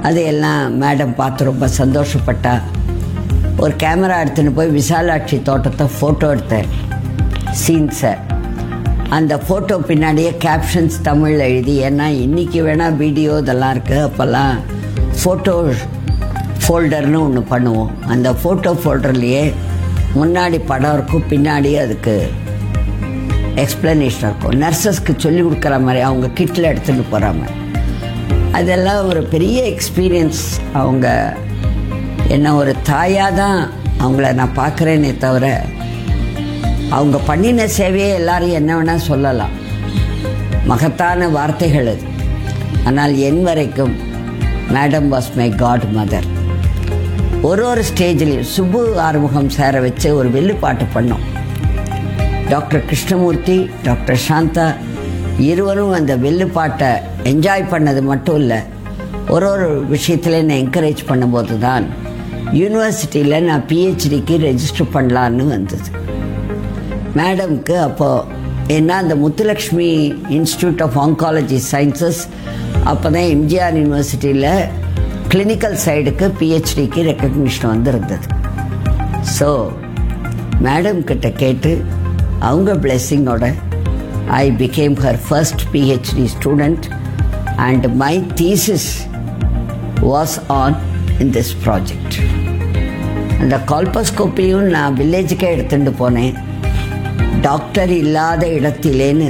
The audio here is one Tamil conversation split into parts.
அதையெல்லாம் மேடம் பார்த்து ரொம்ப சந்தோஷப்பட்டா ஒரு கேமரா எடுத்துன்னு போய் விசாலாட்சி தோட்டத்தை ஃபோட்டோ எடுத்தேன் சீன்ஸை அந்த ஃபோட்டோ பின்னாடியே கேப்ஷன்ஸ் தமிழில் எழுதி ஏன்னா இன்றைக்கி வேணால் வீடியோ இதெல்லாம் இருக்குது அப்போல்லாம் ஃபோட்டோ ஃபோல்டர்னு ஒன்று பண்ணுவோம் அந்த ஃபோட்டோ ஃபோல்டர்லேயே முன்னாடி படம் இருக்கும் பின்னாடி அதுக்கு எக்ஸ்ப்ளனேஷன் இருக்கும் நர்சஸ்க்கு சொல்லி கொடுக்குற மாதிரி அவங்க கிட்டில் எடுத்துகிட்டு போகிறாங்க அதெல்லாம் ஒரு பெரிய எக்ஸ்பீரியன்ஸ் அவங்க என்ன ஒரு தாயாக தான் அவங்கள நான் பார்க்குறேனே தவிர அவங்க பண்ணின சேவையை எல்லாரும் என்ன வேணால் சொல்லலாம் மகத்தான வார்த்தைகள் அது ஆனால் என் வரைக்கும் madam was my god mother ஒரு ஒரு ஸ்டேஜ்லையும் சுப்பு ஆறுமுகம் சாரை வச்சு ஒரு வெள்ளுப்பாட்டு பண்ணோம் டாக்டர் கிருஷ்ணமூர்த்தி டாக்டர் சாந்தா இருவரும் அந்த வெள்ளுப்பாட்டை என்ஜாய் பண்ணது மட்டும் இல்லை ஒரு ஒரு விஷயத்தில் என்னை என்கரேஜ் பண்ணும்போது தான் யூனிவர்சிட்டியில் நான் பிஹெச்டிக்கு ரெஜிஸ்டர் பண்ணலான்னு வந்தது மேடம்க்கு அப்போது ஏன்னா அந்த Muthulakshmi institute of oncology sciences அப்போ தான் எம்ஜிஆர் யூனிவர்சிட்டியில் கிளினிக்கல் சைடுக்கு பிஹெச்டிக்கு ரெக்கக்னிஷன் வந்திருந்தது ஸோ மேடம் கிட்ட கேட்டு அவங்க பிளெஸ்ஸிங்கோட I became her first PhD student and my thesis was on in this project அந்த கால்பஸ்கோப்பியும் நான் வில்லேஜுக்கே எடுத்துட்டு போனேன் டாக்டர் இல்லாத இடத்திலேன்னு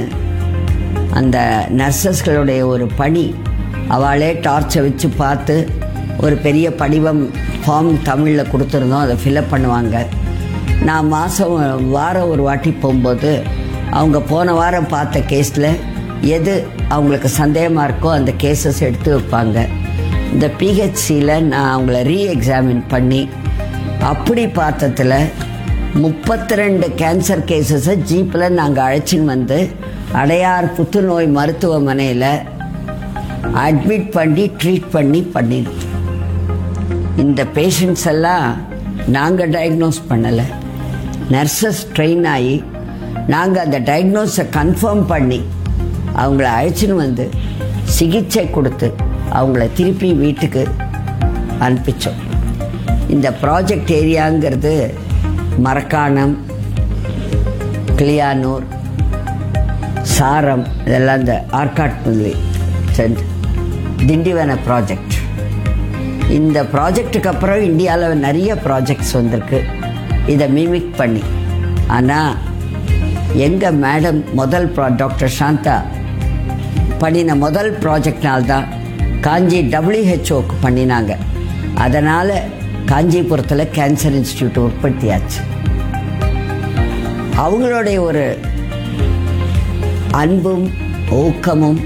அந்த நர்சஸ்களுடைய ஒரு பணி அவளே டார்ச்சை வச்சு பார்த்து ஒரு பெரிய படிவம் ஃபார்ம் தமிழில் கொடுத்துருந்தோம் அதை ஃபில்அப் பண்ணுவாங்க நான் மாதம் வாரம் ஒரு வாட்டி போகும்போது அவங்க போன வாரம் பார்த்த கேஸில் எது அவங்களுக்கு சந்தேகமாக இருக்கோ அந்த கேசஸ் எடுத்து வைப்பாங்க இந்த பிஹெச்சியில் நான் அவங்கள ரீ எக்ஸாமின் பண்ணி அப்படி பார்த்ததில் முப்பத்தி ரெண்டு கேன்சர் கேசஸை ஜீப்பில் நாங்கள் அழைச்சின்னு வந்து அடையார் புத்துநோய் மருத்துவமனையில் அட்மிட் பண்ணி ட்ரீட் பண்ணி பண்ணிருக்கோம் இந்த பேஷண்ட்ஸ் எல்லாம் நாங்கள் டயக்னோஸ் பண்ணலை நர்சஸ் ட்ரெயின் ஆகி நாங்கள் அந்த டயக்னோஸை கன்ஃபார்ம் பண்ணி அவங்கள அழைச்சின்னு வந்து சிகிச்சை கொடுத்து அவங்கள திருப்பி வீட்டுக்கு அனுப்பிச்சோம் இந்த ப்ராஜெக்ட் ஏரியாங்கிறது மரக்காணம் கிளியானூர் சாரம் இதெல்லாம் இந்த ஆர்காட் பகுதி சென்று திண்டிவன ப்ராஜெக்ட் இந்த ப்ராஜெக்ட்டுக்கு அப்புறம் இந்தியாவில் நிறைய ப்ராஜெக்ட்ஸ் வந்திருக்கு இதை மிமிக் பண்ணி ஆனால் எங்கள் மேடம் முதல் ப்ரா டாக்டர் சாந்தா பண்ணின முதல் ப்ராஜெக்ட்னால்தான் தான் காஞ்சி டபிள்யூஹெச்ஓக்கு பண்ணினாங்க அதனால் காஞ்சிபுரத்தில் கேன்சர் இன்ஸ்டியூட் உற்பத்தியாச்சு அவங்களுடைய ஒரு அன்பும் ஊக்கமும்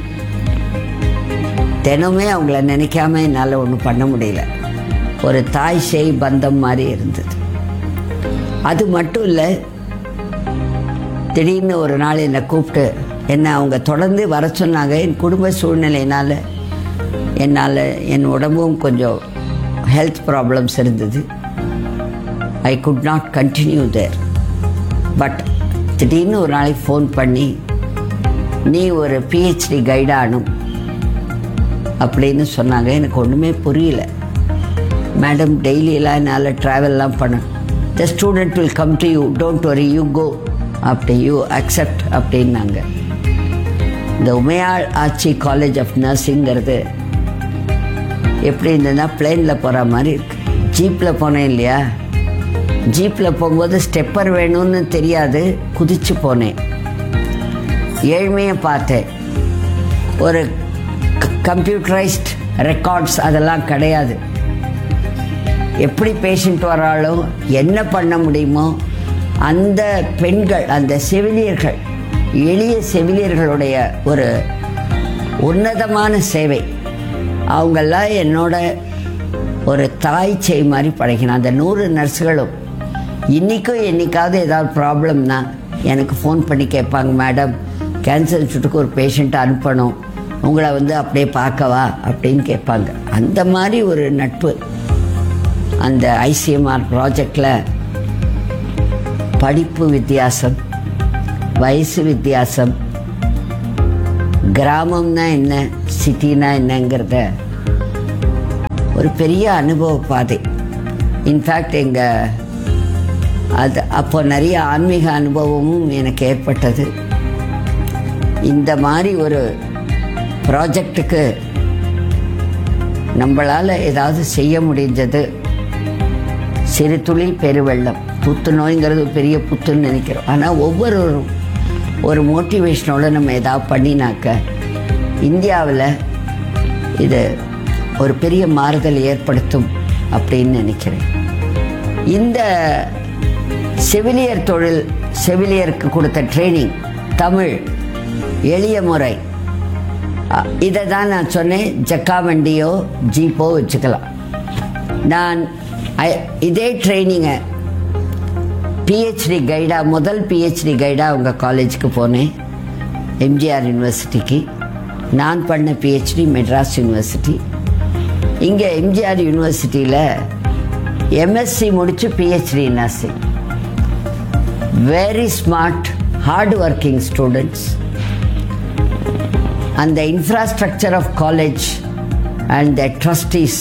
தினமே அவங்கள நினைக்காம என்னால் ஒன்றும் பண்ண முடியல ஒரு தாய் சேய் பந்தம் மாதிரி இருந்தது அது மட்டும் இல்லை திடீர்னு ஒரு நாள் என்னை கூப்பிட்டு என்னை அவங்க தொடர்ந்து வர சொன்னாங்க என் குடும்ப சூழ்நிலையினால் என்னால் என் உடம்பும் கொஞ்சம் ஹெல்த் ப்ராப்ளம்ஸ் இருந்தது I could not continue there but திடீர்னு ஒரு நாளைக்கு ஃபோன் பண்ணி நீ ஒரு பிஹெச்டி கைடானும் அப்படின்னு சொன்னாங்க எனக்கு ஒன்றுமே புரியல மேடம் டெய்லியெல்லாம் என்னால் ட்ராவல்லாம் பண்ண the student will come to you don't worry you go அப்படி யூ அக்செப்ட் அப்படின்னாங்க இந்த உமையாள் ஆட்சி காலேஜ் ஆஃப் நர்சிங்கிறது எப்படி இருந்ததுன்னா பிளேனில் போகிற மாதிரி இருக்கு ஜீப்பில் போனேன் இல்லையா ஜீப்பில் போகும்போது ஸ்டெப்பர் வேணும்னு தெரியாது குதிச்சு போனேன் ஏழ்மையை பார்த்தேன் ஒரு கம்ப்யூட்டரைஸ்ட் ரெக்கார்ட்ஸ் அதெல்லாம் கிடையாது எப்படி பேஷண்ட் வராலோ என்ன பண்ண முடியுமோ அந்த பெண்கள் அந்த செவிலியர்கள் எளிய செவிலியர்களுடைய ஒரு உன்னதமான சேவை அவங்கெல்லாம் என்னோட ஒரு தாய் செய் மாதிரி பழகினேன் அந்த நூறு நர்ஸுகளும் இன்றைக்கும் என்னைக்காவது ஏதாவது ப்ராப்ளம்னா எனக்கு ஃபோன் பண்ணி கேட்பாங்க மேடம் கேன்சர் இன்ஸ்டியூட்டுக்கு ஒரு பேஷண்ட்டை அனுப்பணும் உங்களை வந்து அப்படியே பார்க்கவா அப்படின்னு கேட்பாங்க அந்த மாதிரி ஒரு நட்பு அந்த ஐசிஎம்ஆர் ப்ராஜெக்டில் படிப்பு வித்தியாசம் வயசு வித்தியாசம் கிராமம்னா என்ன சிட்டினா என்னங்கிறத ஒரு பெரிய அனுபவ பாதை இன்ஃபேக்ட் எங்கள் அது அப்போ நிறைய ஆன்மீக அனுபவமும் எனக்கு ஏற்பட்டது இந்த மாதிரி ஒரு ப்ராஜெக்டுக்கு நம்மளால் ஏதாவது செய்ய முடிஞ்சது சிறு துளி பெருவெள்ளம் புத்து நோய்ங்கிறது பெரிய புத்துன்னு நினைக்கிறோம் ஆனால் ஒவ்வொருவரும் ஒரு மோட்டிவேஷனோட நம்ம ஏதாவது பண்ணினாக்க இந்தியாவில் இது ஒரு பெரிய மாறுதல் ஏற்படுத்தும் அப்படின்னு நினைக்கிறேன் இந்த செவிலியர் தொழில் செவிலியருக்கு கொடுத்த ட்ரைனிங் தமிழ் எளிய முறை இதை தான் நான் சொன்னேன் ஜக்கா வண்டியோ ஜீப்போ வச்சுக்கலாம் நான் I- இதே ட்ரைனிங்கை பிஹெச்டி கைடாக முதல் பிஹெச்டி கைடாக அவங்க காலேஜுக்கு போனேன் எம்ஜிஆர் யூனிவர்சிட்டிக்கு நான் பண்ண பிஹெச்டி மெட்ராஸ் யூனிவர்சிட்டி இங்கே எம்ஜிஆர் யூனிவர்சிட்டியில் எம்எஸ்சி முடித்து PhD nursing very smart hard working students அந்த infrastructure of college and the trustees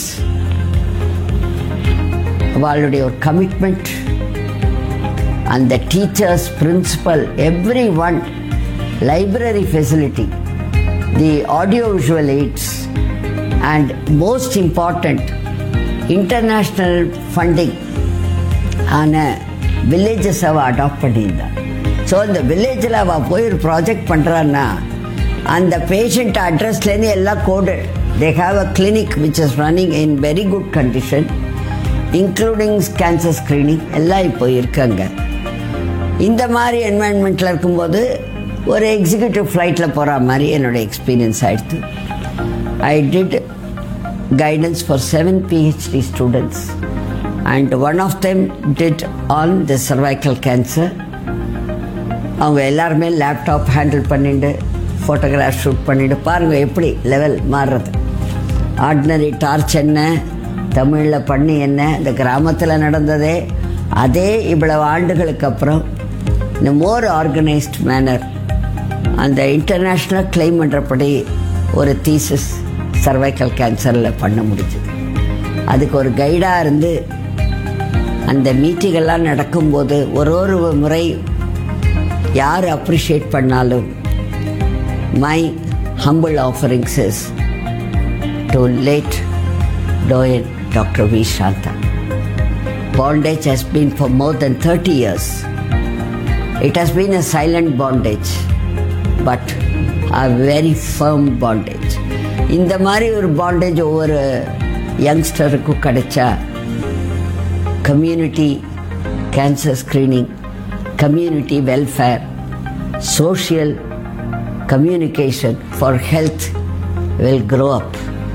அவளுடைய ஒரு கமிட்மெண்ட் அந்த teachers principal every one library facility the audio visual aids and most important international funding ஆன வில்லேஜஸ் அவள் அடாப்ட் பண்ணியிருந்தான் ஸோ அந்த வில்லேஜில் அவள் போய் ஒரு ப்ராஜெக்ட் பண்ணுறான்னா அந்த பேஷண்ட் அட்ரஸ்லேருந்து எல்லாம் coded they have a clinic which is running in very good condition including cancer screening எல்லாம் இப்போ இருக்காங்க இந்த மாதிரி என்வாயன்மெண்ட்டில் இருக்கும்போது ஒரு எக்ஸிக்யூட்டிவ் ஃப்ளைட்டில் போகிற மாதிரி என்னோட எக்ஸ்பீரியன்ஸ் ஆயிடுது I did guidance for seven PhD students and one of them did on the cervical cancer அவங்க எல்லாருமே லேப்டாப் ஹேண்டில் பண்ணிட்டு ஃபோட்டோகிராஃப் ஷூட் பண்ணிட்டு பாருங்கள் எப்படி லெவல் மாறுறது ஆர்டினரி டார்ச் என்ன தமிழில் பண்ணி என்ன இந்த கிராமத்தில் நடந்ததே அதே இவ்வளவு ஆண்டுகளுக்கு அப்புறம் இந்த மோர் ஆர்கனைஸ்ட் மேனர் அந்த இன்டர்நேஷ்னல் கிளைம் பண்ணுறபடி ஒரு தீசிஸ் சர்வைக்கல் கேன்சரில் பண்ண முடிஞ்சுது அதுக்கு ஒரு கைடாக இருந்து அந்த மீட்டிங்கெல்லாம் நடக்கும்போது ஒரு ஒரு முறை யார் அப்ரிஷியேட் பண்ணாலும் my humble offerings is to late doyen doctor V Shanta bondage has been for more than 30 years. It has been a silent bondage, but a very firm bondage. இந்த மாதிரி ஒரு பாண்டேஜ் ஒவ்வொரு யங்ஸ்டருக்கும் கிடைச்சா community cancer screening community welfare social communication for health will grow up.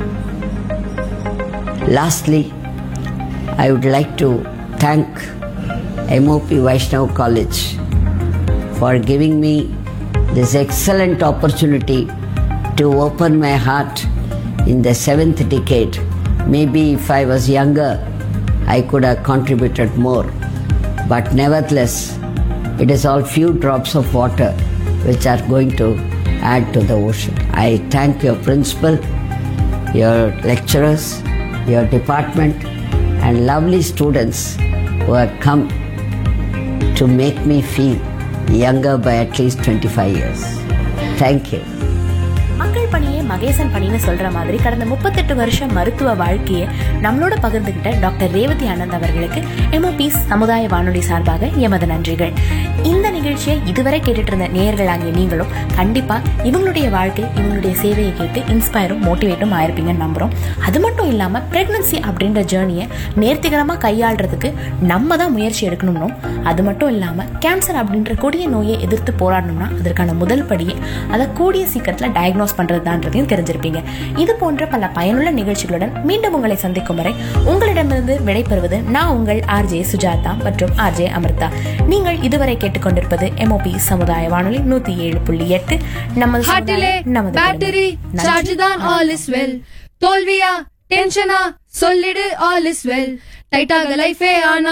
Lastly, I would like to thank MOP Vaishnav College for giving me this excellent opportunity to open my heart in the seventh decade. Maybe if I was younger, I could have contributed more. But nevertheless, it is all few drops of water which are going to add to the ocean. I thank your principal, your lecturers, your department, and lovely students who have come to make me feel younger by at least 25 years. Thank you. மக்கள் பணியே மகேசன் பணின்னு சொல்ற மாதிரி கடந்த முப்பத்தெட்டு வருஷம் மருத்துவ வாழ்க்கையை நம்மளோட பகிர்ந்துகிட்ட டாக்டர் ரேவதி ஆனந்த் அவர்களுக்கு எம்ஓபி சமுதாய வானொலி சார்பாக எமது நன்றிகள் இந்த நிகழ்ச்சியை இதுவரை கேட்டுட்டு இருந்த நேயர்களாகிய நீங்களும் கண்டிப்பா இவங்களுடைய வாழ்க்கை இவங்களுடைய சேவையை கேட்டு இன்ஸ்பயரும் மோட்டிவேட்டும் ஆயிருப்பீங்கன்னு நம்புறோம் அது மட்டும் இல்லாம பிரெக்னன்சி அப்படின்ற ஜேர்னியை நேர்த்திகரமா கையாளுறதுக்கு நம்ம தான் முயற்சி எடுக்கணும்னும் அது மட்டும் இல்லாம கேன்சர் அப்படின்ற கொடிய நோயை எதிர்த்து போராடணும்னா அதற்கான முதல் படியே அதை கூடிய சீக்கிரத்துல டயக்னோஸ் பண்றதுதான்றதையும் தெரிஞ்சிருப்பீங்க இது போன்ற பல பயனுள்ள நிகழ்ச்சிகளுடன் மீண்டும் உங்களை சந்திக்கும் வரை உங்களிடமிருந்து விடைபெறுவது நான் உங்கள் ஆர்ஜே சுஜாதா மற்றும் ஆர்ஜே அமிர்தா நீங்கள் இதுவரை கேட்டுக்கொண்டிருப்பது எம்ஓபி சமுதாய வானொலி நூத்தி ஏழு புள்ளி எட்டு நமது ஹார்ட்டிலே சமுதாயம், நமது பேட்டரி பெருமை. நன்றி. சார்ஜ் தான் ஆல் இஸ் வெல் தோல்வியா டென்ஷனா சொல்லிடு ஆல் இஸ் வெல் டைட்டாக லைஃபே ஆனா